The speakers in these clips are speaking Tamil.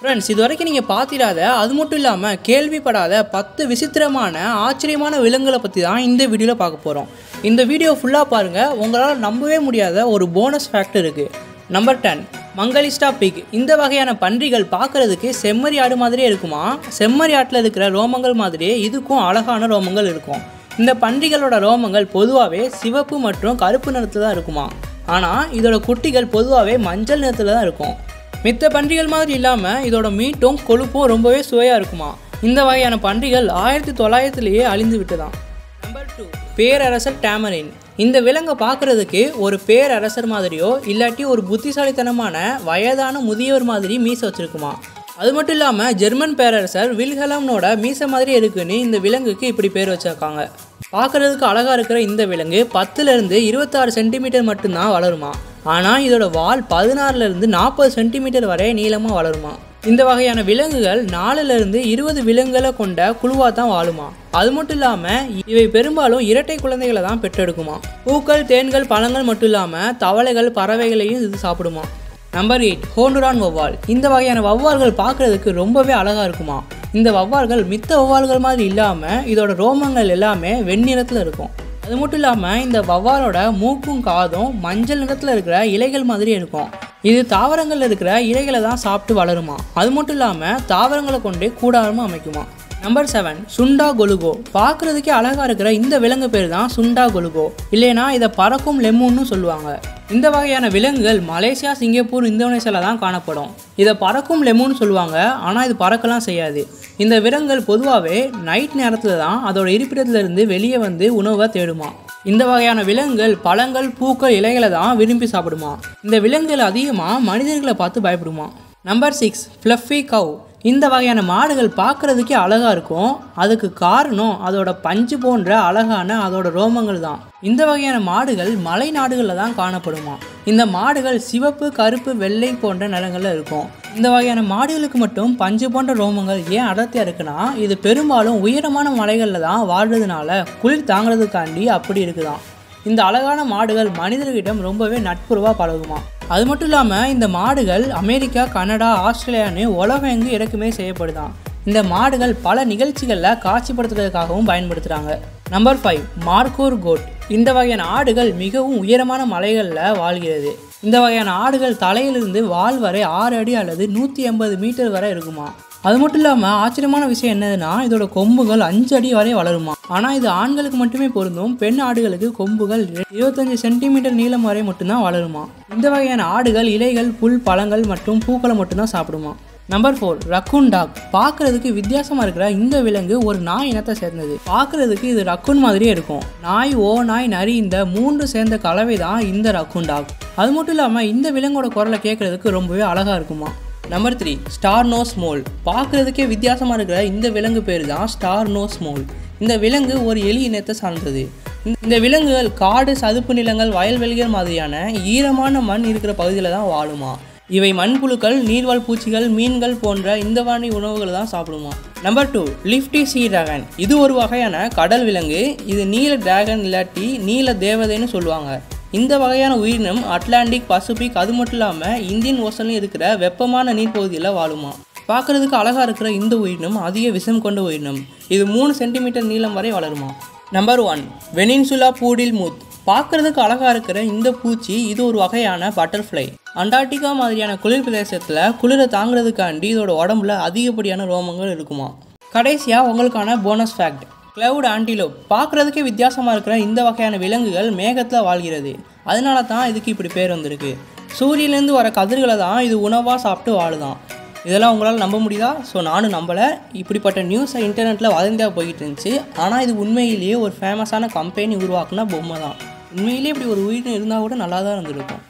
ஃப்ரெண்ட்ஸ் இது வரைக்கும் நீங்கள் பார்த்திடாத அது மட்டும் இல்லாமல் கேள்விப்படாத பத்து விசித்திரமான ஆச்சரியமான விலங்குகளை பற்றி தான் இந்த வீடியோவில் பார்க்க போகிறோம் இந்த வீடியோ ஃபுல்லாக பாருங்கள் உங்களால் நம்பவே முடியாத ஒரு போனஸ் ஃபேக்ட் இருக்குது நம்பர் டென் மங்கலிஸ்டா பிக் இந்த வகையான பன்றிகள் பார்க்குறதுக்கு செம்மறி ஆடு மாதிரியே இருக்குமா செம்மறி ஆட்டில் இருக்கிற ரோமங்கள் மாதிரியே இதுக்கும் அழகான ரோமங்கள் இருக்கும் இந்த பன்றிகளோட ரோமங்கள் பொதுவாகவே சிவப்பு மற்றும் கருப்பு நிறத்தில் தான் இருக்குமா ஆனால் இதோட குட்டிகள் பொதுவாகவே மஞ்சள் நிறத்தில் தான் இருக்கும் மித்த பன்றிகள் மாதிரி இல்லாமல் இதோட மீட்டும் கொழுப்பும் ரொம்பவே சுவையாக இருக்குமா இந்த வகையான பன்றிகள் ஆயிரத்தி தொள்ளாயிரத்துலேயே அழிந்து விட்டுதான் நம்பர் டூ பேரரசர் டேமரின் இந்த விலங்கை பார்க்குறதுக்கு ஒரு பேரரசர் மாதிரியோ இல்லாட்டி ஒரு புத்திசாலித்தனமான வயதான முதியவர் மாதிரி மீசை வச்சிருக்குமா அது மட்டும் இல்லாமல் ஜெர்மன் பேரரசர் வில்ஹலம்னோட மீசை மாதிரி இருக்குன்னு இந்த விலங்குக்கு இப்படி பேர் வச்சிருக்காங்க பார்க்குறதுக்கு அழகாக இருக்கிற இந்த விலங்கு பத்துலேருந்து இருபத்தாறு சென்டிமீட்டர் மட்டும்தான் வளருமா ஆனால் இதோட வால் பதினாறுலேருந்து நாற்பது சென்டிமீட்டர் வரை நீளமாக வளருமா இந்த வகையான விலங்குகள் நாலுலேருந்து இருபது விலங்குகளை கொண்ட குழுவாக தான் வாழுமா அது மட்டும் இல்லாமல் இவை பெரும்பாலும் இரட்டை குழந்தைகளை தான் பெற்றெடுக்குமா பூக்கள் தேன்கள் பழங்கள் மட்டும் இல்லாமல் தவளைகள் பறவைகளையும் இது சாப்பிடுமா நம்பர் எயிட் ஹோண்டுரான் வௌவால் இந்த வகையான வௌவால்கள் பார்க்குறதுக்கு ரொம்பவே அழகாக இருக்குமா இந்த வௌவால்கள் மித்த வௌவால்கள் மாதிரி இல்லாமல் இதோட ரோமங்கள் எல்லாமே வெண்ணிறத்தில் இருக்கும் அது மட்டும் இல்லாமல் இந்த வௌவாலோட மூக்கும் காதும் மஞ்சள் நிறத்தில் இருக்கிற இலைகள் மாதிரி இருக்கும் இது தாவரங்களில் இருக்கிற இலைகளை தான் சாப்பிட்டு வளருமா அது மட்டும் இல்லாமல் தாவரங்களை கொண்டு கூடாரமாக அமைக்குமா நம்பர் செவன் சுண்டா கொலுகோ பார்க்குறதுக்கே அழகாக இருக்கிற இந்த விலங்கு பேர் தான் சுண்டா கொலுகோ இல்லைனா இதை பறக்கும் லெமூன்னு சொல்லுவாங்க இந்த வகையான விலங்குகள் மலேசியா சிங்கப்பூர் இந்தோனேஷியாவில் தான் காணப்படும் இதை பறக்கும் லெமூன்னு சொல்லுவாங்க ஆனால் இது பறக்கலாம் செய்யாது இந்த விலங்குகள் பொதுவாகவே நைட் நேரத்தில் தான் அதோட இருப்பிடத்திலிருந்து வெளியே வந்து உணவை தேடுமா இந்த வகையான விலங்குகள் பழங்கள் பூக்கள் இலைகளை தான் விரும்பி சாப்பிடுமா இந்த விலங்குகள் அதிகமாக மனிதர்களை பார்த்து பயப்படுமா நம்பர் சிக்ஸ் ஃப்ளஃபி கவ் இந்த வகையான மாடுகள் பார்க்குறதுக்கே அழகாக இருக்கும் அதுக்கு காரணம் அதோட பஞ்சு போன்ற அழகான அதோட ரோமங்கள் தான் இந்த வகையான மாடுகள் மலை நாடுகளில் தான் காணப்படுமா இந்த மாடுகள் சிவப்பு கருப்பு வெள்ளை போன்ற நிறங்களில் இருக்கும் இந்த வகையான மாடுகளுக்கு மட்டும் பஞ்சு போன்ற ரோமங்கள் ஏன் அடர்த்தியாக இருக்குன்னா இது பெரும்பாலும் உயரமான மலைகளில் தான் வாழ்றதுனால குளிர் தாங்கிறதுக்காண்டி அப்படி இருக்குதாம் இந்த அழகான மாடுகள் மனிதர்களிடம் ரொம்பவே நட்புறவாக பழகுமா அது மட்டும் இல்லாமல் இந்த மாடுகள் அமெரிக்கா கனடா ஆஸ்திரேலியான்னு உலகம் எங்கு இறக்குமதி செய்யப்படுதான் இந்த மாடுகள் பல நிகழ்ச்சிகளில் காட்சிப்படுத்துறதுக்காகவும் பயன்படுத்துகிறாங்க நம்பர் ஃபைவ் மார்கோர் கோட் இந்த வகையான ஆடுகள் மிகவும் உயரமான மலைகளில் வாழ்கிறது இந்த வகையான ஆடுகள் தலையிலிருந்து வால் வரை ஆறு அடி அல்லது நூற்றி எண்பது மீட்டர் வரை இருக்குமா அது மட்டும் இல்லாமல் ஆச்சரியமான விஷயம் என்னதுன்னா இதோட கொம்புகள் அஞ்சு அடி வரை வளருமா ஆனால் இது ஆண்களுக்கு மட்டுமே பொருந்தும் பெண் ஆடுகளுக்கு கொம்புகள் இருபத்தஞ்சு சென்டிமீட்டர் நீளம் வரை மட்டும்தான் வளருமா இந்த வகையான ஆடுகள் இலைகள் புல் பழங்கள் மற்றும் பூக்களை மட்டும்தான் சாப்பிடுமா நம்பர் ஃபோர் ரக்கூன் டாக் பார்க்கறதுக்கு வித்தியாசமாக இருக்கிற இந்த விலங்கு ஒரு நாய் இனத்தை சேர்ந்தது பார்க்கறதுக்கு இது ரக்கூன் மாதிரியே இருக்கும் நாய் ஓ நாய் நரி இந்த மூன்று சேர்ந்த கலவை தான் இந்த ரக்கூன் டாக் அது மட்டும் இல்லாமல் இந்த விலங்கோட குரலை கேட்கறதுக்கு ரொம்பவே அழகாக இருக்குமா number three star nose mole பார்க்குறதுக்கே வித்தியாசமாக இருக்கிற இந்த விலங்கு பேர் தான் ஸ்டார் நோஸ் மோல் இந்த விலங்கு ஒரு எலி இனத்தை சார்ந்தது இந்த விலங்குகள் காடு சதுப்பு நிலங்கள் வயல்வெளிகள் மாதிரியான ஈரமான மண் இருக்கிற பகுதியில் தான் வாழுமா இவை மண்புழுக்கள் நீர்வாழ் பூச்சிகள் மீன்கள் போன்ற இந்த வாணி உணவுகளை தான் சாப்பிடுமா number two leafy sea dragon இது ஒரு வகையான கடல் விலங்கு இது நீல டிராகன் இல்லாட்டி நீல தேவதைன்னு சொல்லுவாங்க இந்த வகையான உயிரினம் அட்லாண்டிக் பசிபிக் அது மட்டும் இல்லாமல் இந்தியன் ஓசன்லையும் இருக்கிற வெப்பமான நீர்ப்பகுதியில் வாழுமா பார்க்குறதுக்கு அழகாக இருக்கிற இந்த உயிரினம் அதிக விஷம் கொண்ட உயிரினம் இது மூணு சென்டிமீட்டர் நீளம் வரை வளருமா நம்பர் ஒன் வெனின்சுலா பூடில் மூத் பார்க்குறதுக்கு அழகாக இருக்கிற இந்த பூச்சி இது ஒரு வகையான பட்டர்ஃப்ளை அண்டார்டிகா மாதிரியான குளிர் பிரதேசத்தில் குளிரை தாங்கிறதுக்காண்டி இதோட உடம்புல அதிகப்படியான ரோமங்கள் இருக்குமா கடைசியாக உங்களுக்கான போனஸ் ஃபேக்ட் கிளவுட் ஆன்டிலோப் பார்க்குறதுக்கே வித்தியாசமாக இருக்கிற இந்த வகையான விலங்குகள் மேகத்தில் வாழ்கிறது அதனால தான் இதுக்கு இப்படி பேர் வந்திருக்கு சூரியன்லேருந்து வர கதிர்களை தான் இது உணவாக சாப்பிட்டு வாழுதான் இதெல்லாம் உங்களால் நம்ப முடியுதா ஸோ நானும் நம்பலை இப்படிப்பட்ட நியூஸை இன்டர்நெட்டில் வதந்தியாக போய்கிட்டு இருந்துச்சு ஆனால் இது உண்மையிலேயே ஒரு ஃபேமஸான கம்பெனி உருவாக்குன பொம்மை தான் உண்மையிலேயே இப்படி ஒரு உயிரினம் இருந்தால் கூட நல்லா தான் இருந்திருக்கும்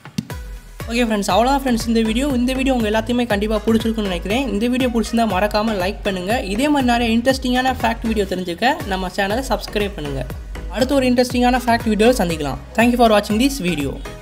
ஓகே ஃப்ரெண்ட்ஸ் அவ்வளோதான் ஃப்ரெண்ட்ஸ் இந்த வீடியோ இந்த வீடியோ உங்கள் எல்லாத்தையுமே கண்டிப்பாக பிடிச்சிருக்குன்னு நினைக்கிறேன் இந்த வீடியோ பிடிச்சிருந்தா மறக்காமல் லைக் பண்ணுங்கள் இதே மாதிரி நிறைய இன்ட்ரெஸ்டிங்கான ஃபேக்ட் வீடியோ தெரிஞ்சுக்க நம்ம சேனலை சப்ஸ்கிரைப் பண்ணுங்கள் அடுத்த ஒரு இன்ட்ரெஸ்டிங்கான ஃபேக்ட் வீடியோவில் சந்திக்கலாம் தேங்க்யூ ஃபார் வாட்சிங் திஸ் வீடியோ